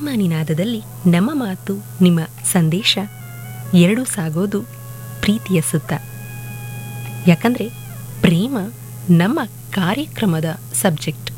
ಪ್ರೇಮ ನಿನಾದದಲ್ಲಿ ನಮ್ಮ ಮಾತು ನಿಮ್ಮ ಸಂದೇಶ ಎರಡೂ ಸಾಗೋದು ಪ್ರೀತಿಯ ಸುತ್ತ ಯಾಕಂದ್ರೆ ಪ್ರೇಮ ನಮ್ಮ ಕಾರ್ಯಕ್ರಮದ ಸಬ್ಜೆಕ್ಟ್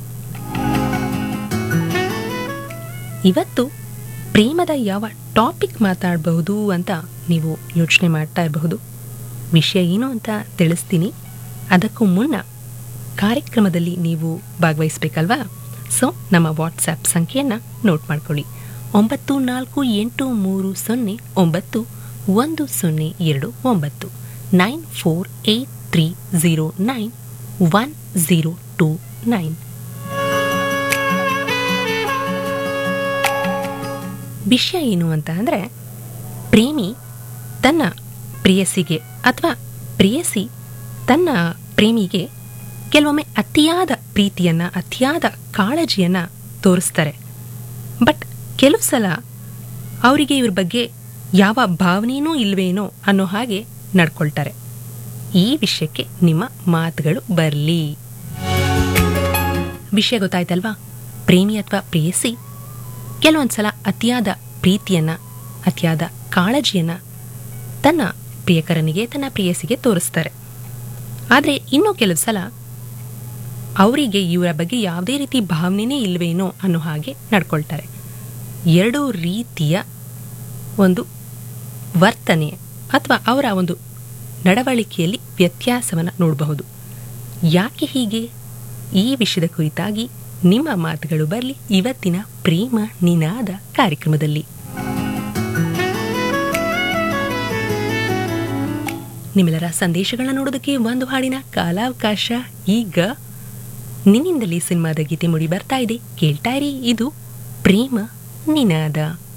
ಇವತ್ತು ಪ್ರೇಮದ ಯಾವ ಟಾಪಿಕ್ ಮಾತಾಡಬಹುದು ಅಂತ ನೀವು ಯೋಚನೆ ಮಾಡ್ತಾ ಇರಬಹುದು ವಿಷಯ ಏನು ಅಂತ ತಿಳಿಸ್ತೀನಿ ಅದಕ್ಕೂ ಮುನ್ನ ಕಾರ್ಯಕ್ರಮದಲ್ಲಿ ನೀವು ಭಾಗವಹಿಸ್ಬೇಕಲ್ವಾ ಸೊ ನಮ್ಮ ವಾಟ್ಸ್ಆ್ಯಪ್ ಸಂಖ್ಯೆಯನ್ನು ನೋಟ್ ಮಾಡ್ಕೊಳ್ಳಿ ಒಂಬತ್ತು ನಾಲ್ಕು ಎಂಟು ಮೂರು ಸೊನ್ನೆ ಒಂಬತ್ತು ಒಂದು ಸೊನ್ನೆ ಎರಡು ಒಂಬತ್ತು nine four eight three zero nine one zero two nine ವಿಷಯ ಏನು ಅಂತ ಅಂದರೆ ಪ್ರೇಮಿ ತನ್ನ ಪ್ರೇಯಸಿಗೆ ಅಥವಾ ಪ್ರೇಯಸಿ ತನ್ನ ಪ್ರೇಮಿಗೆ ಕೆಲವೊಮ್ಮೆ ಅತಿಯಾದ ಪ್ರೀತಿಯನ್ನು ಅತಿಯಾದ ಕಾಳಜಿಯನ್ನು ತೋರಿಸ್ತಾರೆ ಬಟ್ ಕೆಲವು ಸಲ ಅವರಿಗೆ ಇವ್ರ ಬಗ್ಗೆ ಯಾವ ಭಾವನೆಯೂ ಇಲ್ವೇನೋ ಅನ್ನೋ ಹಾಗೆ ನಡ್ಕೊಳ್ತಾರೆ ಈ ವಿಷಯಕ್ಕೆ ನಿಮ್ಮ ಮಾತುಗಳು ಬರಲಿ ವಿಷಯ ಗೊತ್ತಾಯ್ತಲ್ವಾ ಪ್ರೇಮಿ ಅಥವಾ ಪ್ರೇಯಸಿ ಕೆಲವೊಂದು ಸಲ ಅತಿಯಾದ ಪ್ರೀತಿಯನ್ನ ಅತಿಯಾದ ಕಾಳಜಿಯನ್ನ ತನ್ನ ಪ್ರಿಯಕರನಿಗೆ ತನ್ನ ಪ್ರೇಯಸಿಗೆ ತೋರಿಸ್ತಾರೆ ಆದರೆ ಇನ್ನೂ ಕೆಲವು ಸಲ ಅವರಿಗೆ ಇವರ ಬಗ್ಗೆ ಯಾವುದೇ ರೀತಿ ಭಾವನೆನೇ ಇಲ್ವೇನೋ ಅನ್ನೋ ಹಾಗೆ ನಡ್ಕೊಳ್ತಾರೆ ಎರಡೂ ರೀತಿಯ ಒಂದು ವರ್ತನೆ ಅಥವಾ ಅವರ ಒಂದು ನಡವಳಿಕೆಯಲ್ಲಿ ವ್ಯತ್ಯಾಸವನ್ನು ನೋಡಬಹುದು ಯಾಕೆ ಹೀಗೆ ಈ ವಿಷಯದ ಕುರಿತಾಗಿ ನಿಮ್ಮ ಮಾತುಗಳು ಬರಲಿ ಇವತ್ತಿನ ಪ್ರೇಮ ನಿನಾದ ಕಾರ್ಯಕ್ರಮದಲ್ಲಿ ನಿಮ್ಮೆಲ್ಲರ ಸಂದೇಶಗಳನ್ನ ನೋಡೋದಕ್ಕೆ ಒಂದು ಹಾಡಿನ ಕಾಲಾವಕಾಶ ಈಗ ನಿನ್ನಿಂದಲೇ ಸಿನಿಮಾದ ಗೀತೆ ಮುಡಿ ಬರ್ತಾ ಇದೆ ಕೇಳ್ತಾ ಇರಿ ಇದು ಪ್ರೇಮ ನಿನಾದ